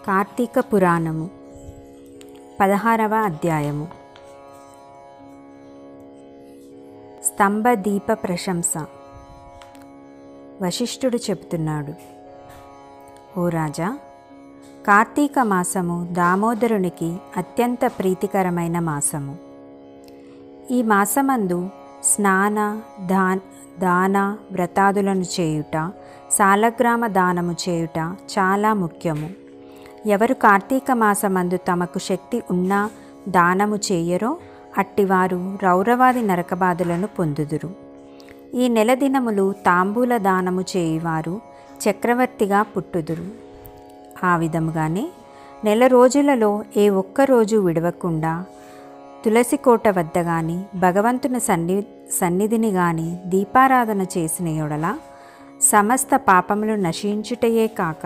కార్తీక పురాణము పదహారవ అధ్యాయము స్తంభ దీప ప్రశంస వశిష్ఠుడు చెబుతున్నాడు ఓ రాజా కార్తీక మాసము దామోదరునికి అత్యంత ప్రీతికరమైన మాసము ఈ మాసమందు స్నాన దా దాన వ్రతాదులను చేయుట సాలగ్రామ దానము చేయుట చాలా ముఖ్యము ఎవరు కార్తీక మాసమందు తమకు శక్తి ఉన్నా దానము చేయరో అట్టివారు రౌరవాది నరకబాధలను పొందుదురు ఈ నెల దినములు తాంబూల దానము చేయువారు చక్రవర్తిగా పుట్టుదురు ఆ విధముగానే నెల రోజులలో ఏ ఒక్క రోజు విడవకుండా తులసి కోట వద్ద గాని భగవంతుని సన్ని సన్నిధిని గాని దీపారాధన చేసిన యొడల సమస్త పాపములు నశించుటయే కాక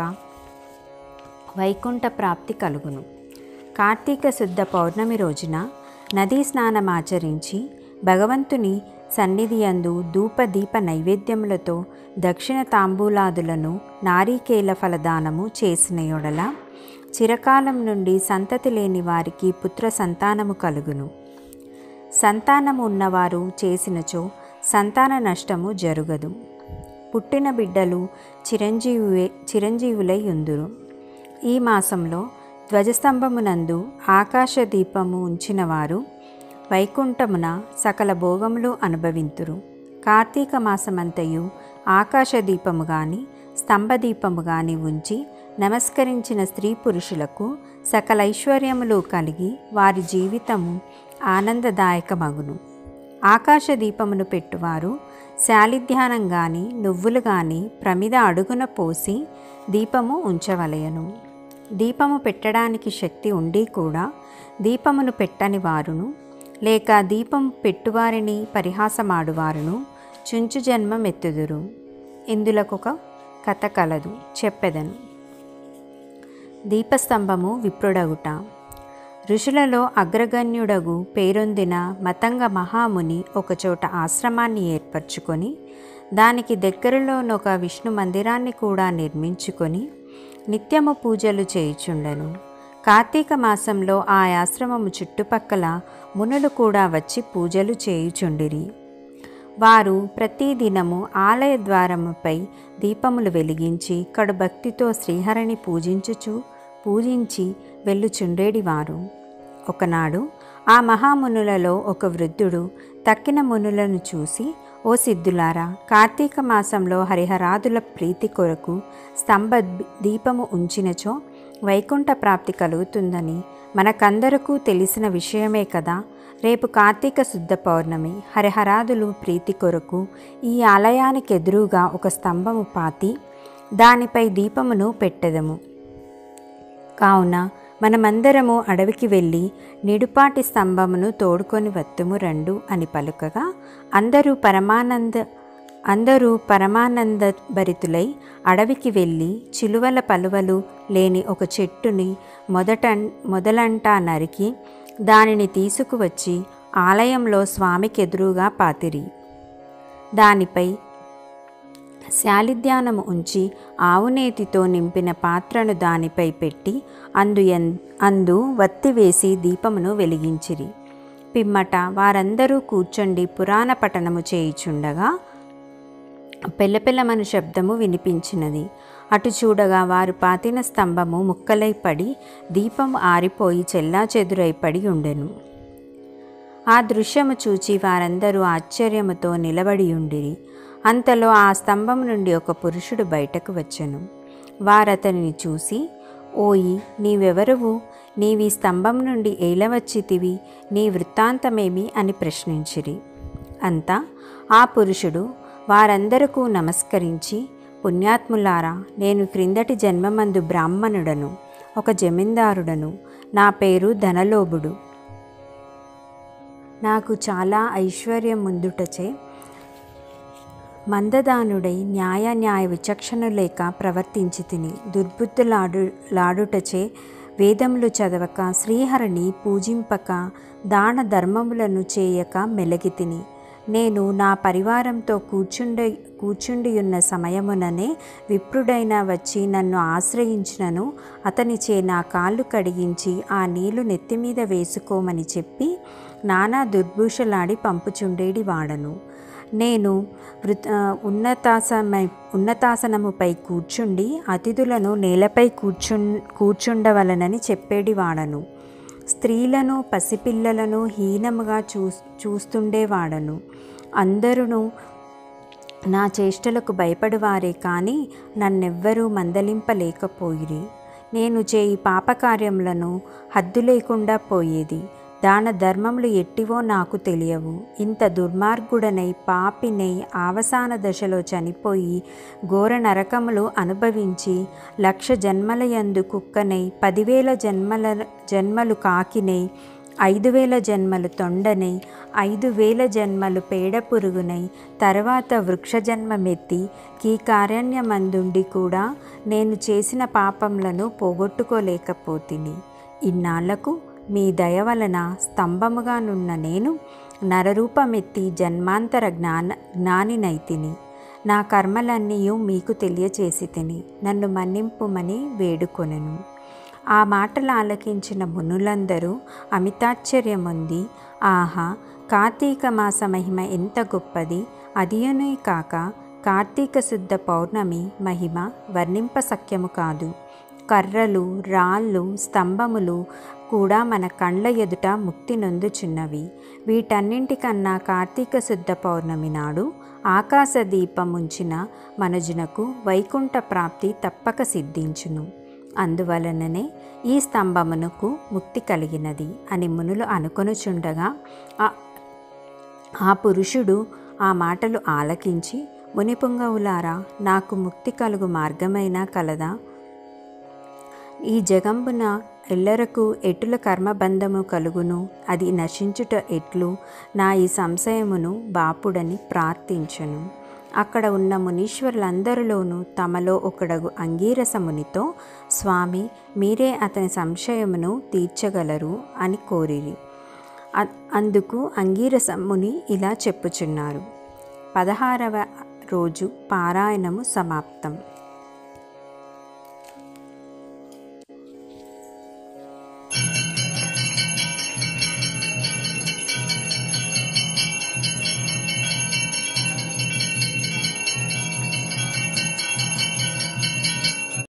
వైకుంఠ ప్రాప్తి కలుగును కార్తీక శుద్ధ పౌర్ణమి రోజున నదీ స్నానమాచరించి భగవంతుని సన్నిధి యందు ధూప దీప నైవేద్యములతో దక్షిణ తాంబూలాదులను నారీకేల ఫలదానము చేసిన యొడల చిరకాలం నుండి సంతతి లేని వారికి పుత్ర సంతానము కలుగును సంతానము ఉన్నవారు చేసినచో సంతాన నష్టము జరుగదు పుట్టిన బిడ్డలు చిరంజీవి చిరంజీవులై ఉందురు ఈ మాసంలో ధ్వజస్తంభమునందు ఆకాశ దీపము ఉంచిన వారు వైకుంఠమున సకల భోగములు అనుభవింతురు కార్తీక మాసమంతయు ఆకాశ దీపము గాని స్తంభదీపము గాని ఉంచి నమస్కరించిన స్త్రీ పురుషులకు సకల ఐశ్వర్యములు కలిగి వారి జీవితము ఆనందదాయకమగును ఆకాశ దీపమును పెట్టువారు శాలిధ్యానం గాని నువ్వులు గాని ప్రమిద అడుగున పోసి దీపము ఉంచవలయను దీపము పెట్టడానికి శక్తి ఉండి కూడా దీపమును పెట్టని వారును లేక దీపం పెట్టువారిని పరిహాసమాడువారును చుంచు జన్మమెత్తుదురు ఇందులకొక కథ కలదు చెప్పెదను దీపస్తంభము విప్రుడగుట ఋషులలో అగ్రగణ్యుడగు పేరొందిన మతంగ మహాముని ఒకచోట ఆశ్రమాన్ని ఏర్పరచుకొని దానికి దగ్గరలోనొక విష్ణు మందిరాన్ని కూడా నిర్మించుకొని నిత్యము పూజలు చేయుచుండెను కార్తీక మాసంలో ఆ ఆశ్రమము చుట్టుపక్కల మునులు కూడా వచ్చి పూజలు చేయుచుండిరి వారు ప్రతిదినము ఆలయ ద్వారముపై దీపములు వెలిగించి కడు భక్తితో శ్రీహరిని పూజించుచు పూజించి వెళ్ళుచుండేడివారు ఒకనాడు ఆ మహామునులలో ఒక వృద్ధుడు తక్కిన మునులను చూసి ఓ సిద్ధులారా కార్తీక మాసంలో హరిహరాదుల ప్రీతి కొరకు స్తంభ దీపము ఉంచినచో వైకుంఠ ప్రాప్తి కలుగుతుందని మనకందరకు తెలిసిన విషయమే కదా రేపు కార్తీక శుద్ధ పౌర్ణమి హరిహరాదులు ప్రీతి కొరకు ఈ ఆలయానికి ఎదురుగా ఒక స్తంభము పాతి దానిపై దీపమును పెట్టెదము కావున మనమందరము అడవికి వెళ్ళి నిడుపాటి స్తంభమును తోడుకొని వత్తుము రండు అని పలుకగా అందరూ పరమానంద అందరూ పరమానంద భరితులై అడవికి వెళ్ళి చిలువల పలువలు లేని ఒక చెట్టుని మొదట మొదలంటా నరికి దానిని తీసుకువచ్చి ఆలయంలో స్వామికి ఎదురుగా పాతిరి దానిపై శాలిధ్యానము ఉంచి ఆవునేతితో నింపిన పాత్రను దానిపై పెట్టి అందు ఎన్ అందు వత్తి వేసి దీపమును వెలిగించిరి పిమ్మట వారందరూ కూర్చొండి పురాణ పఠనము చేయుచుండగా పెళ్ళపెళ్ళమను శబ్దము వినిపించినది అటు చూడగా వారు పాతిన స్తంభము ముక్కలై పడి దీపం ఆరిపోయి చెల్లా చెదురై పడి ఉండెను ఆ దృశ్యము చూచి వారందరూ ఆశ్చర్యముతో నిలబడి ఉండిరి అంతలో ఆ స్తంభం నుండి ఒక పురుషుడు బయటకు వచ్చెను వారతనిని చూసి ఓయి నీవెవరువు నీవి స్తంభం నుండి ఏలవచ్చితివి నీ వృత్తాంతమేమి అని ప్రశ్నించిరి అంతా ఆ పురుషుడు వారందరకు నమస్కరించి పుణ్యాత్ములారా నేను క్రిందటి జన్మమందు బ్రాహ్మణుడను ఒక జమీందారుడను నా పేరు ధనలోభుడు నాకు చాలా ఐశ్వర్యం ముందుటచే మందదానుడై న్యాయ న్యాయ విచక్షణ లేక ప్రవర్తించి తిని దుర్బుద్ధులాడు లాడుటచే వేదములు చదవక శ్రీహరిని పూజింపక దాన ధర్మములను చేయక మెలగి తిని నేను నా పరివారంతో కూర్చుండి కూర్చుండియున్న సమయముననే విప్రుడైన వచ్చి నన్ను ఆశ్రయించినను అతనిచే నా కాళ్ళు కడిగించి ఆ నీళ్లు నెత్తిమీద వేసుకోమని చెప్పి నానా దుర్భూషలాడి పంపుచుండేడి వాడను నేను వృత ఉన్నతాసమై ఉన్నతాసనముపై కూర్చుండి అతిథులను నేలపై కూర్చు కూర్చుండవలనని చెప్పేడి వాడను స్త్రీలను పసిపిల్లలను హీనముగా చూ చూస్తుండేవాడను అందరూ నా చేష్టలకు భయపడువారే కానీ నన్నెవ్వరూ మందలింపలేకపోయిరి నేను చేయి పాపకార్యములను హద్దు లేకుండా పోయేది దాన ధర్మములు ఎట్టివో నాకు తెలియవు ఇంత దుర్మార్గుడనై పాపినై అవసాన దశలో చనిపోయి ఘోర నరకములు అనుభవించి లక్ష జన్మలయందు కుక్కనై పదివేల జన్మల జన్మలు కాకినై ఐదు వేల జన్మలు తొండనై ఐదు వేల జన్మలు పేడ పురుగునై తర్వాత వృక్ష జన్మమెత్తి కీకారణ్యమందుండి కూడా నేను చేసిన పాపములను పోగొట్టుకోలేకపోతిని ఇన్నాళ్లకు మీ దయ వలన స్తంభముగానున్న నేను నరరూపమెత్తి జన్మాంతర జ్ఞాన జ్ఞానినైతిని నా కర్మలన్నీ మీకు తెలియచేసి తిని నన్ను మన్నింపుమని వేడుకొనెను ఆ మాటలు ఆలకించిన మునులందరూ అమితాశ్చర్యముంది ఆహా కార్తీక మాస మహిమ ఎంత గొప్పది అదియునే కాక కార్తీక శుద్ధ పౌర్ణమి మహిమ వర్ణింపసక్యము కాదు కర్రలు రాళ్ళు స్తంభములు కూడా మన కండ్ల ఎదుట ముక్తి నొందుచున్నవి వీటన్నింటికన్నా కార్తీక శుద్ధ పౌర్ణమి నాడు ఆకాశ దీపం ఉంచిన మనుజునకు వైకుంఠ ప్రాప్తి తప్పక సిద్ధించును అందువలననే ఈ స్తంభమునకు ముక్తి కలిగినది అని మునులు అనుకొనుచుండగా ఆ- ఆ పురుషుడు ఆ మాటలు ఆలకించి మునిపుంగవులారా నాకు ముక్తి కలుగు మార్గమైనా కలదా ఈ జగంబున ఎల్లరకు ఎటుల కర్మబంధము కలుగును అది నశించుట ఎట్లు నా ఈ సంశయమును బాపుడని ప్రార్థించను అక్కడ ఉన్న మునీశ్వరులందరిలోనూ తమలో ఒకడగు అంగీరస మునితో స్వామి మీరే అతని సంశయమును తీర్చగలరు అని కోరిరి అ- అందుకు అంగీరస ముని ఇలా చెప్పుచున్నారు పదహారవ రోజు పారాయణము సమాప్తం